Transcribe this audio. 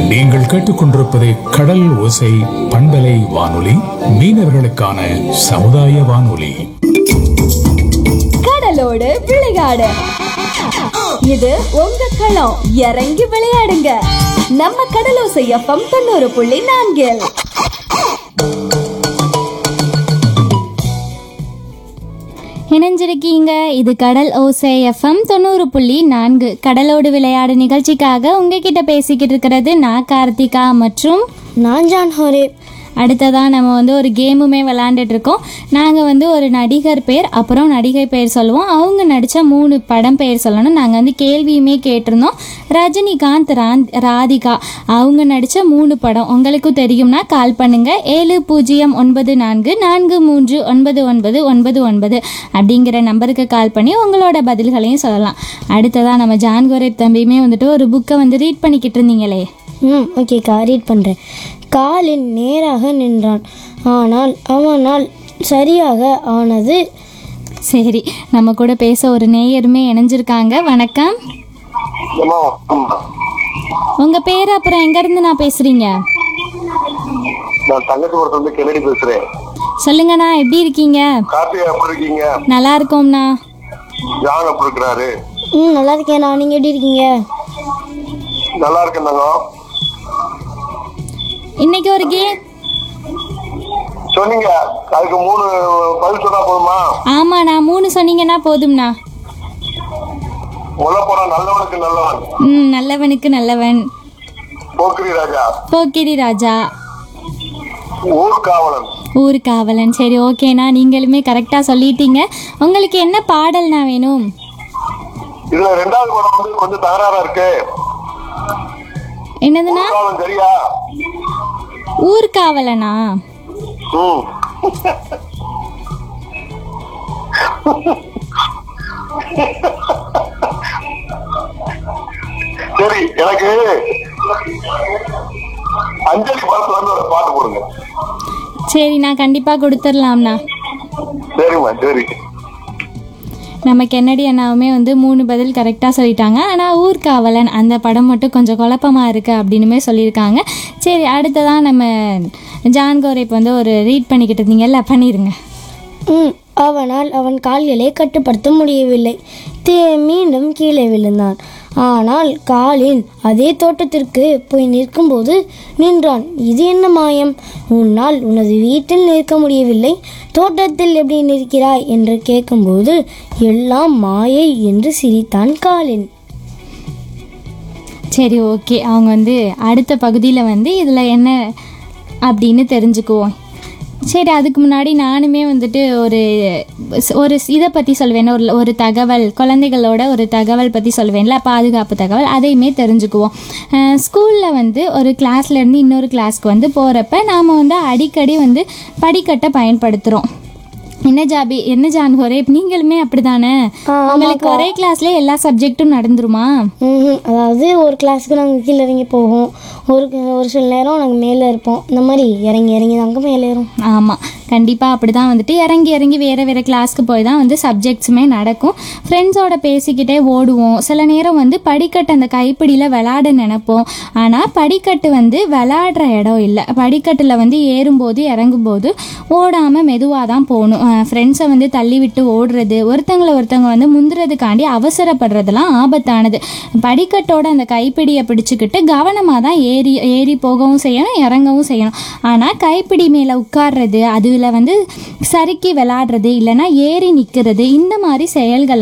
நீங்கள் கேட்டுக்கொண்டிருப்பது கடல் ஓசை பண்பலை வானொலி மீனவர்களுக்கான சமுதாய வானொலி கடலோடு விளையாடு இது உங்க களம் இறங்கி விளையாடுங்க நம்ம கடலோசை எஃப்எம் தொண்ணூறு புள்ளி நான்கில் இணைஞ்சிருக்கீங்க இது கடல் ஓசை எஃப்எம் தொண்ணூறு புள்ளி நான்கு கடலோடு விளையாடு நிகழ்ச்சிக்காக உங்ககிட்ட பேசிக்கிட்டு இருக்கிறது நான் கார்த்திகா மற்றும் நான் ஜான் ஹோரேப் அடுத்ததாக நம்ம வந்து ஒரு கேமுமே விளாண்டுட்டு இருக்கோம் நாங்கள் வந்து ஒரு நடிகர் பேர் அப்புறம் நடிகை பேர் சொல்லுவோம் அவங்க நடித்த மூணு படம் பேர் சொல்லணும் நாங்கள் வந்து கேள்வியுமே கேட்டிருந்தோம் ரஜினிகாந்த் ராந்த் ராதிகா அவங்க நடித்த மூணு படம் உங்களுக்கும் தெரியும்னா கால் பண்ணுங்க ஏழு பூஜ்ஜியம் ஒன்பது நான்கு நான்கு மூன்று ஒன்பது ஒன்பது ஒன்பது ஒன்பது அப்படிங்கிற நம்பருக்கு கால் பண்ணி உங்களோட பதில்களையும் சொல்லலாம் அடுத்ததாக நம்ம ஜான்கோரேப் தம்பியுமே வந்துட்டு ஒரு புக்கை வந்து ரீட் பண்ணிக்கிட்டு இருந்தீங்களே ம் ஓகேக்கா ரீட் பண்ணுறேன் காலில் நேராக நின்றான் ஆனால் அவனால் சரியாக ஆனது சரி நம்ம கூட பேச ஒரு நேயருமே இணைஞ்சிருக்காங்க வணக்கம் ஏம்மா, ஆமா. உங்க பேர் அப்புறம் எங்க இருந்து நான் பேசுறீங்க நான் தங்கச்சிபுரத்துல இருந்து கென்னடி பேசுறேன் சொல்லுங்கண்ணா எப்படி இருக்கீங்க கார்த்திகா எப்படி இருக்கீங்க நல்லா இருக்கோம்ண்ணா ஜான் எப்படி இருக்கிறாரு ம் நல்லா இருக்கேன் நான் நீங்கள் எப்படி இருக்கீங்க நல்லா இருக்கேன்னாங்க இன்னைக்கு ஒரு கேம் சொன்னீங்க அதுக்கு மூணு பதில் சொன்னா போதுமா ஆமாண்ணா மூணு சொன்னீங்கன்னா போதும்ண்ணா முல்ல போனா நல்லவனுக்கு நல்லவன் ம் நல்லவனுக்கு நல்லவன் போக்கிரி ராஜா போக்கிரி ராஜா ஊர்காவலன் ஊர் காவலன் சரி ஓகேண்ணா நீங்களுமே கரெக்டாக சொல்லிட்டீங்க உங்களுக்கு என்ன பாடல்ண்ணா வேணும் இதுல ரெண்டாவது படம் வந்து கொஞ்சம் தகராறா இருக்கு என்னதுண்ணா ஊர்காவலன் சரியா ஊர் காவலனா ம் சரி எனக்கு அஞ்சலி படத்துல இருந்து ஒரு பாட்டு போடுங்க சரி நான் கண்டிப்பாக கொடுத்துடலாம்ண்ணா சரிம்மா சரி நம்ம கென்னடி அண்ணாவுமே வந்து மூணு பதில் கரெக்டாக சொல்லிட்டாங்க ஆனால் ஊர்காவலன் அந்த படம் மட்டும் கொஞ்சம் குழப்பமாக இருக்குது அப்படின்னுமே சொல்லியிருக்காங்க சரி அடுத்ததான் நம்ம ஜான் கோரேப் வந்து ஒரு ரீட் பண்ணிக்கிட்டு இருந்தீங்கல்ல பண்ணிடுங்க ம் அவனால் அவன் கால்களை கட்டுப்படுத்த முடியவில்லை தே மீண்டும் கீழே விழுந்தான் ஆனால் காலின் அதே தோட்டத்திற்கு போய் நிற்கும்போது நின்றான் இது என்ன மாயம் உன்னால் உனது வீட்டில் நிற்க முடியவில்லை தோட்டத்தில் எப்படி நிற்கிறாய் என்று கேட்கும்போது எல்லாம் மாயை என்று சிரித்தான் காலின் சரி ஓகே அவங்க வந்து அடுத்த பகுதியில் வந்து இதில் என்ன அப்படின்னு தெரிஞ்சுக்குவோம் சரி அதுக்கு முன்னாடி நானுமே வந்துட்டு ஒரு ஒரு இதை பற்றி சொல்வேன் ஒரு ஒரு தகவல் குழந்தைகளோட ஒரு தகவல் பற்றி சொல்வேன்ல பாதுகாப்பு தகவல் அதையுமே தெரிஞ்சுக்குவோம் ஸ்கூலில் வந்து ஒரு கிளாஸ்லேருந்து இன்னொரு கிளாஸ்க்கு வந்து போகிறப்ப நாம் வந்து அடிக்கடி வந்து படிக்கட்டை பயன்படுத்துகிறோம் என்ன ஜாபி என்ன ஜான் ஹோரே நீங்களுமே அப்படிதானே உங்களுக்கு ஒரே கிளாஸ்ல எல்லா சப்ஜெக்ட்டும் நடந்துருமா ம்ஹும். அதாவது ஒரு கிளாஸுக்கு நாங்கள் கீழே இறங்கி போவோம் ஒரு ஒரு சில நேரம் நாங்கள் மேலே இருப்போம் இந்த மாதிரி இறங்கி இறங்கி தாங்க மேலே ஏறும் ஆமாம் கண்டிப்பாக அப்படி தான் வந்துட்டு இறங்கி இறங்கி வேறு வேறு கிளாஸ்க்கு போய் தான் வந்து சப்ஜெக்ட்ஸுமே நடக்கும் ஃப்ரெண்ட்ஸோட பேசிக்கிட்டே ஓடுவோம் சில நேரம் வந்து படிக்கட்டு அந்த கைப்பிடியில் விளாட நினைப்போம் ஆனால் படிக்கட்டு வந்து விளாடுற இடம் இல்லை படிக்கட்டில் வந்து ஏறும்போது இறங்கும்போது ஓடாமல் மெதுவாக தான் போகணும் ஃப்ரெண்ட்ஸை வந்து தள்ளி விட்டு ஓடுறது ஒருத்தங்களை ஒருத்தவங்க வந்து முந்துறதுக்காண்டி அவசரப்படுறதெல்லாம் ஆபத்தானது படிக்கட்டோட அந்த கைப்பிடியை பிடிச்சிக்கிட்டு கவனமாக தான் ஏறி ஏறி போகவும் செய்யணும் இறங்கவும் செய்யணும் ஆனால் கைப்பிடி மேலே உட்கார்றது அதில் வந்து சறுக்கி விளாடுறது இல்லைன்னா ஏறி நிற்கிறது இந்த மாதிரி செயல்கள்